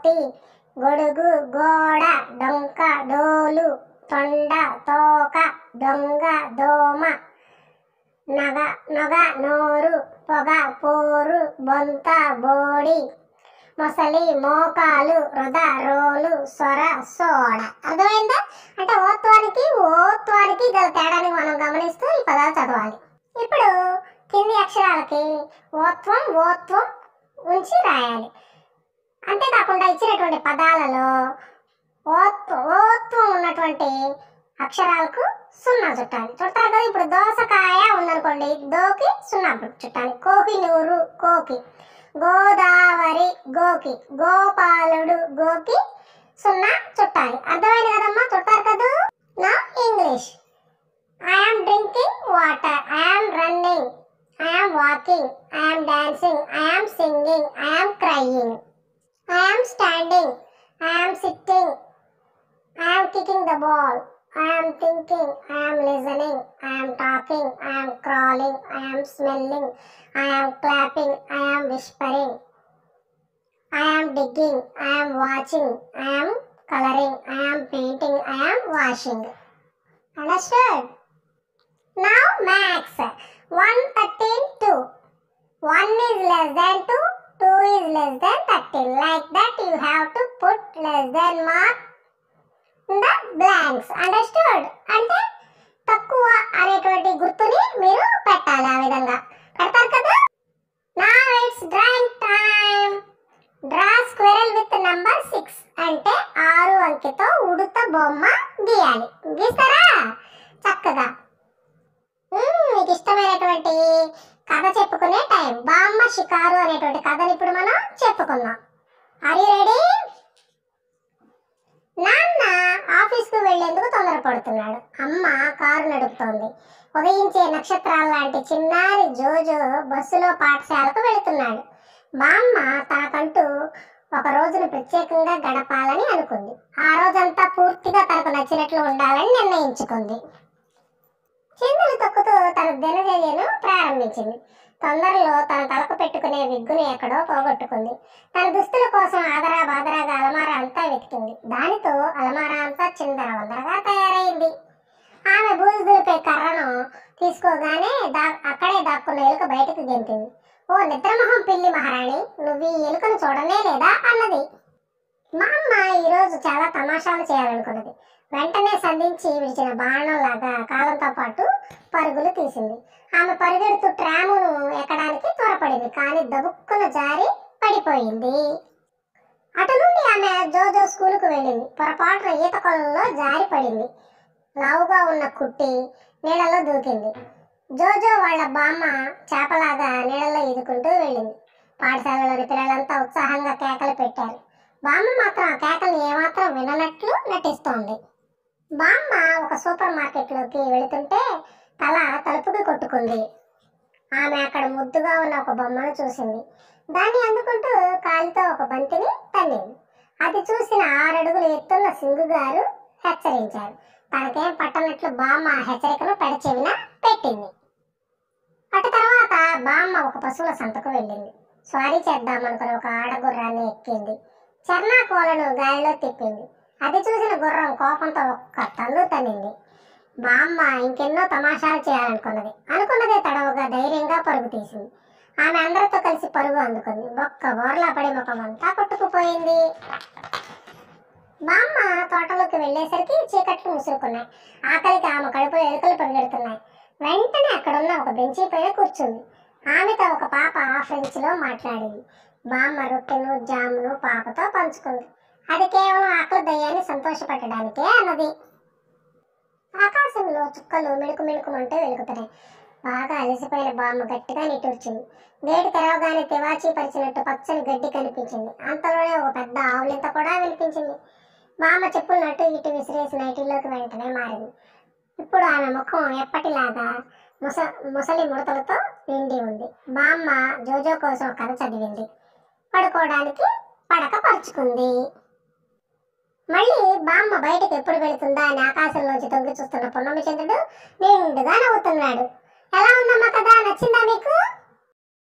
కోతి గొడుగు గోడ డొంక డోలు తొండ తోక దొంగ దోమ నగ నొగ నోరు పొగ పోరు బొంత బోడి మొసలి మోకాలు రుద రోలు సొర సోడ అర్థమైందా అంటే ఓత్వానికి ఓత్వానికి గల తేడాని మనం గమనిస్తూ ఈ పదాలు చదవాలి ఇప్పుడు కింది అక్షరాలకి ఓత్వం ఓత్వం ఉంచి రాయాలి అంతేకాకుండా ఇచ్చినటువంటి పదాలలో ఓత్వ ఓత్వం ఉన్నటువంటి అక్షరాలకు సున్నా చుట్టాలి చుట్టాలి కదా ఇప్పుడు దోసకాయ ఉందనుకోండి దోకి సున్నా చుట్టాలి కోహినూరు కోకి గోదావరి గోకి గోపాలుడు గోకి సున్నా చుట్టాలి అర్థమైంది కదమ్మా చుట్టారు కదా నా English I'm drinking water I'm running I'm walking I'm dancing I'm singing I'm crying I'm standing I'm sitting I'm kicking the ball I'm thinking I'm listening I'm talking I'm crawling I'm smelling I'm clapping I'm whispering I'm digging I'm watching I'm coloring i am painting i am washing understood now max 1 13 2 1 is less than 2 2 is less than 13 like that you have to put less than mark in the blanks understood అంటే తక్కువ అనేటువంటి గుర్తుని మీరు పెట్టాలి ఆ విధంగా పెడతారు కదా నా it's drawing time draw squirrel with number six అంటే ఆరు అంకెతో ఉడుత బొమ్మ గీయాలి గీస్తారా చక్కగా మ్మ్, మీకు ఇష్టమైనటువంటి కథ చెప్పుకునే టైం బామ్మ షికారు అనేటువంటి కథని ఇప్పుడు మనం చెప్పుకుందాం ఆర్ రెడీ నాన్న ఆఫీస్కు వెళ్లేందుకు తొందరపడుతున్నాడు అమ్మ కారు నడుపుతోంది ఉదయించే నక్షత్రాల లాంటి చిన్నారి జోజో బస్సులో పాఠశాలకు వెళుతున్నాడు బామ్మ తనకంటూ ఒక రోజును ప్రత్యేకంగా గడపాలని అనుకుంది ఆ రోజంతా పూర్తిగా తనకు నచ్చినట్లు ఉండాలని నిర్ణయించుకుంది చిందులు తొక్కుతూ తన దినచర్యను ప్రారంభించింది తొందరలో తన తలకు పెట్టుకునే విగ్గును ఎక్కడో పోగొట్టుకుంది తన దుస్తుల కోసం ఆదరా బాదరాగా అలమారా అంతా వెతికింది దానితో అలమారా అంతా చిందర వందరగా తయారైంది ఆమె బూజు దులిపే కర్రను తీసుకోగానే దా అక్కడే దాక్కున్న ఎలుక బయటకు గెంతింది ఓ నిద్రమొహం పిల్లి మహారాణి నువ్వు ఈ ఎలుకను చూడనే లేదా అన్నది మా అమ్మ ఈరోజు చాలా తమాషాలు చేయాలనుకున్నది వెంటనే సంధించి విడిచిన బాణంలాగా కాలంతో పాటు పరుగులు తీసింది ఆమె పరిగెడుతూ ట్రామును ఎక్కడానికి త్వరపడింది కానీ దబుక్కున జారి పడిపోయింది అటు నుండి ఆమె జోజో స్కూలుకు వెళ్ళింది పొరపాటున ఈత కొలంలో జారి పడింది లావుగా ఉన్న కుట్టి నీళ్ళలో దూకింది జోజో వాళ్ళ బామ్మ చేపలాగా నీళ్ళలో ఈదుకుంటూ వెళ్ళింది పాఠశాలలోని పిల్లలంతా ఉత్సాహంగా కేకలు పెట్టారు బామ్మ మాత్రం ఆ కేకలు ఏమాత్రం విననట్లు నటిస్తోంది బామ్మ ఒక సూపర్ మార్కెట్లోకి వెళుతుంటే తల తలుపుకి కొట్టుకుంది ఆమె అక్కడ ముద్దుగా ఉన్న ఒక బొమ్మను చూసింది దాన్ని అందుకుంటూ కాలితో ఒక బంతిని తన్నింది అది చూసిన ఆరడుగులు ఎత్తున్న సింగు గారు హెచ్చరించారు తనకేం పట్టనట్లు బామ్మ ఆ హెచ్చరికను పెడచెవిన పెట్టింది అటు తర్వాత బామ్మ ఒక పశువుల సంతకు వెళ్ళింది స్వారీ చేద్దామనుకుని ఒక ఆడగుర్రాన్ని ఎక్కింది చర్నాకోలను గాలిలో తిప్పింది అది చూసిన గుర్రం కోపంతో ఒక్క తల్లు తన్నింది బామ్మ ఇంకెన్నో తమాషాలు చేయాలనుకున్నది అనుకున్నదే తడవుగా ధైర్యంగా పరుగు తీసింది ఆమె అందరితో కలిసి పరుగు అందుకుంది ఒక్క బోర్లా పడి ముఖమంతా కొట్టుకుపోయింది బామ్మ తోటలోకి వెళ్ళేసరికి చీకట్లు ముసురుకున్నాయి ఆకలికి ఆమె కడుపులో ఎలుకలు పరిగెడుతున్నాయి వెంటనే అక్కడున్న ఒక బెంచీ పైన కూర్చుంది ఆమెతో ఒక పాప ఫ్రెంచ్లో మాట్లాడింది బామ్మ రొట్టెను జామును పాపతో పంచుకుంది అది కేవలం ఆకలి దయ్యాన్ని సంతోషపెట్టడానికే అన్నది ఆకాశంలో చుక్కలు మిణుకు మిణుకుమంటూ వెలుగుతున్నాయి బాగా అలసిపోయిన బామ్మ గట్టిగా నిట్టూర్చింది గేటు తెరవగానే తివాచీ పరిచినట్టు పచ్చని గడ్డి కనిపించింది అంతలోనే ఒక పెద్ద ఆవులింత కూడా వినిపించింది బామ్మ చెప్పులు నటు ఇటు విసిరేసి నైటీలోకి వెంటనే మారింది ఇప్పుడు ఆమె ముఖం ఎప్పటిలాగా ముస ముసలి ముడతలతో నిండి ఉంది బామ్మ జోజో కోసం ఒక కథ చదివింది పడుకోవడానికి పడక పరుచుకుంది మళ్ళీ బామ్మ బయటకు ఎప్పుడు వెళుతుందా అని ఆకాశంలోంచి తొంగి చూస్తున్న పున్నమి చంద్రుడు నిండుగా నవ్వుతున్నాడు ఎలా ఉందమ్మా కదా నచ్చిందా మీకు